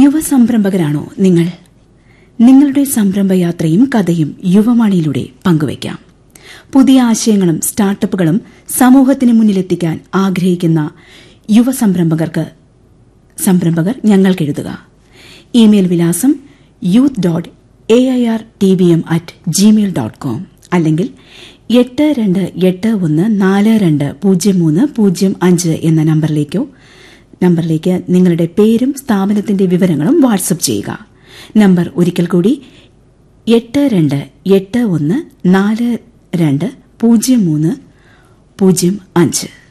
യുവസംരംഭകരാണോ നിങ്ങൾ നിങ്ങളുടെ സംരംഭയാത്രയും കഥയും യുവവാണിയിലൂടെ പങ്കുവയ്ക്കാം പുതിയ ആശയങ്ങളും സ്റ്റാർട്ടപ്പുകളും സമൂഹത്തിന് മുന്നിലെത്തിക്കാൻ ആഗ്രഹിക്കുന്ന യുവസംരംഭകർക്ക് സംരംഭകർ ഞങ്ങൾക്കെഴുതുക ഇമെയിൽ വിലാസം youth dot A I R T B M at Gmail dot com അല്ലെങ്കിൽ എട്ട് രണ്ട് എട്ട് ഒന്ന് നാല് രണ്ട് പൂജ്യം മൂന്ന് പൂജ്യം അഞ്ച് എന്ന നമ്പറിലേക്കോ നമ്പറിലേക്ക് നിങ്ങളുടെ പേരും സ്ഥാപനത്തിന്റെ വിവരങ്ങളും വാട്സപ്പ് ചെയ്യുക നമ്പർ ഒരിക്കൽ കൂടി എട്ട് രണ്ട് എട്ട് ഒന്ന് നാല് രണ്ട് പൂജ്യം മൂന്ന് പൂജ്യം അഞ്ച്